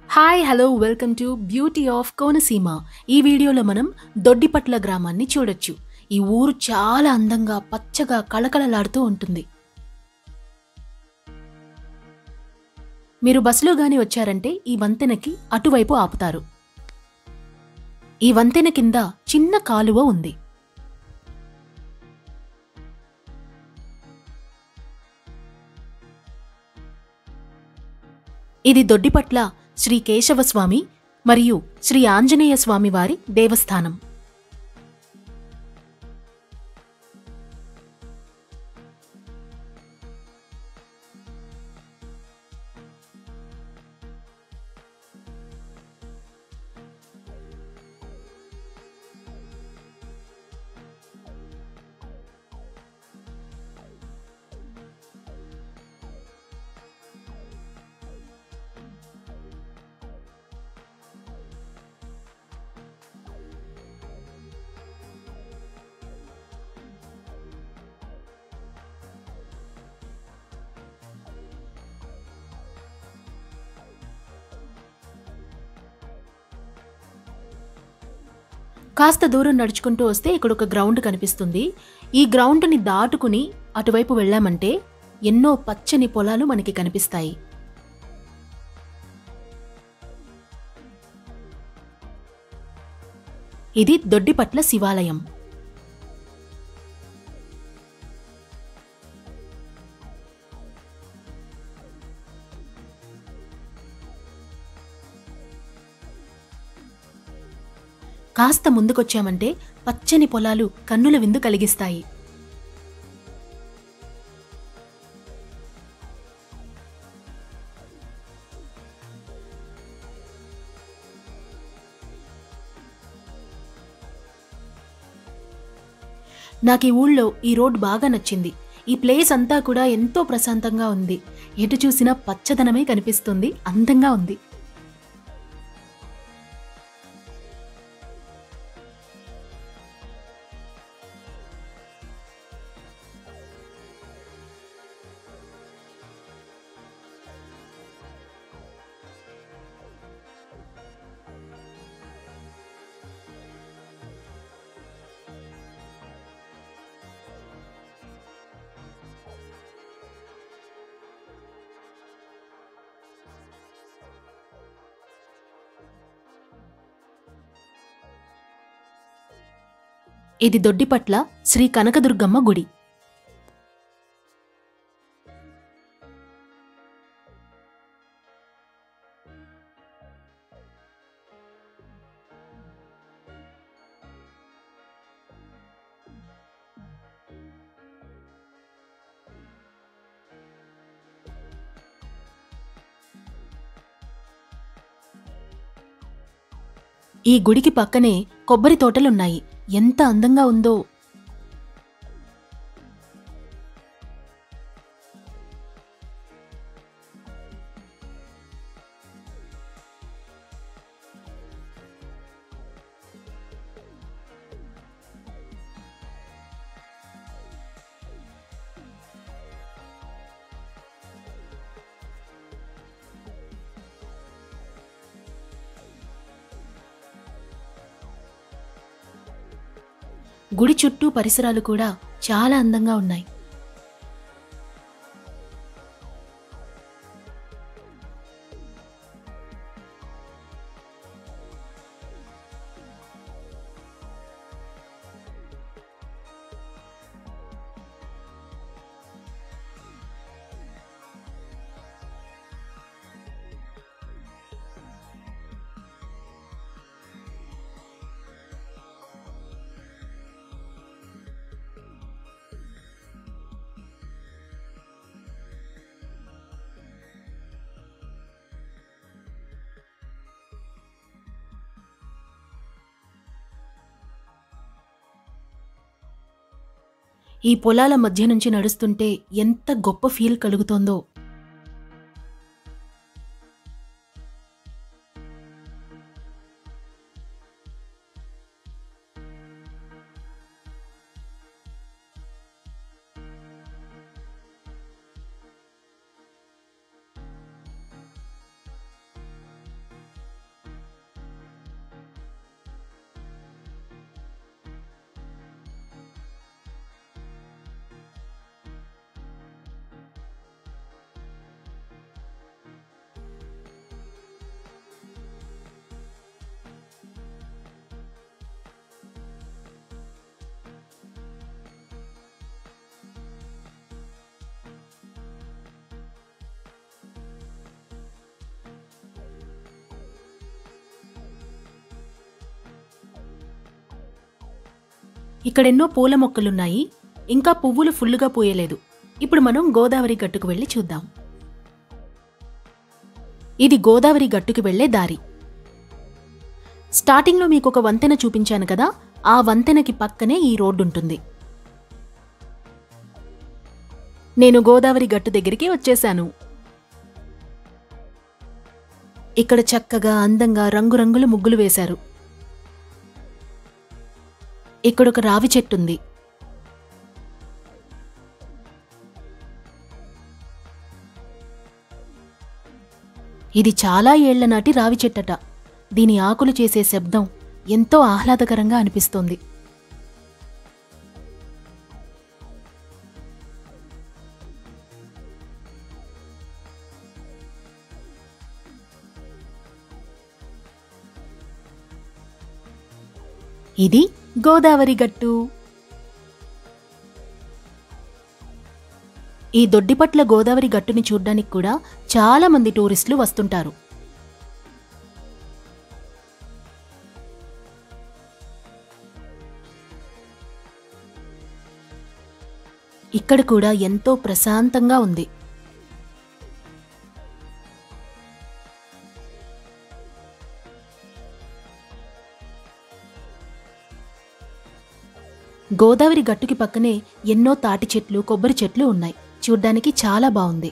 hi hello welcome to beauty of Konaseema ఈ వీడియోలో మనం దొడ్డిపట్ల గ్రామాన్ని చూడొచ్చు ఈ ఊరు చాలా అందంగా పచ్చగా కళకళలాడుతూ ఉంటుంది మీరు బస్సులో గాని వచ్చారంటే ఈ వంతెనకి అటువైపు ఆపుతారు ఈ వంతెన కింద చిన్న కాలువ ఉంది ఇది దొడ్డిపట్ల శ్రీ కేశవస్వామి మరియు శ్రీ ఆంజనేయ స్వామి వారి దేవస్థానం కాస్త దూరం నడుచుకుంటూ వస్తే ఇక్కడ ఒక గ్రౌండ్ కనిపిస్తుంది ఈ గ్రౌండ్ని దాటుకుని అటువైపు వెళ్ళామంటే ఎన్నో పచ్చని పొలాలు మనకి కనిపిస్తాయి ఇది దొడ్డిపట్ల శివాలయం కాస్త ముందుకొచ్చామంటే పచ్చని పొలాలు కన్నుల విందు కలిగిస్తాయి నాకు ఈ ఊళ్ళో ఈ రోడ్ బాగా నచ్చింది ఈ ప్లేస్ అంతా కూడా ఎంతో ప్రశాంతంగా ఉంది ఎటు చూసినా పచ్చదనమే కనిపిస్తుంది అందంగా ఉంది ఇది దొడ్డిపట్ల శ్రీ కనకదుర్గమ్మ గుడి ఈ గుడికి పక్కనే కొబ్బరి తోటలున్నాయి ఎంత అందంగా ఉందో గుడి చుట్టూ పరిసరాలు కూడా చాలా అందంగా ఉన్నాయి ఈ పొలాల మధ్య నుంచి నడుస్తుంటే ఎంత గొప్ప ఫీల్ కలుగుతోందో ఇక్కడెన్నో పూల మొక్కలున్నాయి ఇంకా పువ్వులు ఫుల్లుగా పూయలేదు ఇప్పుడు మనం గోదావరి గట్టుకు వెళ్ళి చూద్దాం ఇది గోదావరి గట్టుకు వెళ్లే దారి స్టార్టింగ్లో మీకు ఒక వంతెన చూపించాను కదా ఆ వంతెనకి పక్కనే ఈ రోడ్డు ఉంటుంది నేను గోదావరి గట్టు దగ్గరికి వచ్చేశాను ఇక్కడ చక్కగా అందంగా రంగురంగుల ముగ్గులు వేశారు ఇక్కడొక రావి చెట్టుంది ఇది చాలా ఏళ్ల నాటి రావి చెట్టట దీని ఆకులు చేసే శబ్దం ఎంతో ఆహ్లాదకరంగా అనిపిస్తోంది ఇది గోదావరి గట్టు ఈ దొడ్డిపట్ల గోదావరి గట్టుని చూడ్డానికి కూడా చాలా మంది టూరిస్టులు వస్తుంటారు ఇక్కడ కూడా ఎంతో ప్రశాంతంగా ఉంది గోదావరి గట్టుకి పక్కనే ఎన్నో తాటి చెట్లు కొబ్బరి చెట్లు ఉన్నాయి చూడ్డానికి చాలా బాగుంది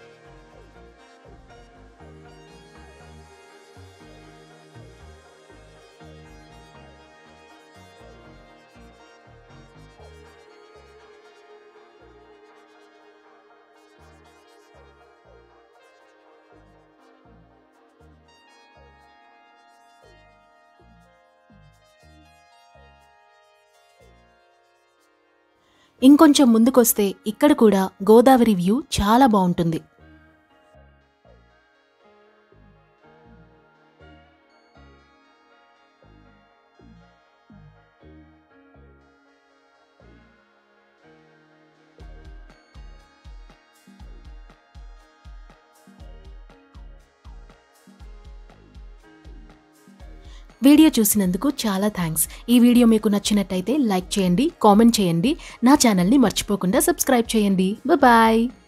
ఇంకొంచెం ముందుకొస్తే ఇక్కడ కూడా గోదావరి వ్యూ చాలా బాగుంటుంది వీడియో చూసినందుకు చాలా థ్యాంక్స్ ఈ వీడియో మీకు నచ్చినట్టయితే లైక్ చేయండి కామెంట్ చేయండి నా ఛానల్ని మర్చిపోకుండా సబ్స్క్రైబ్ చేయండి బాయ్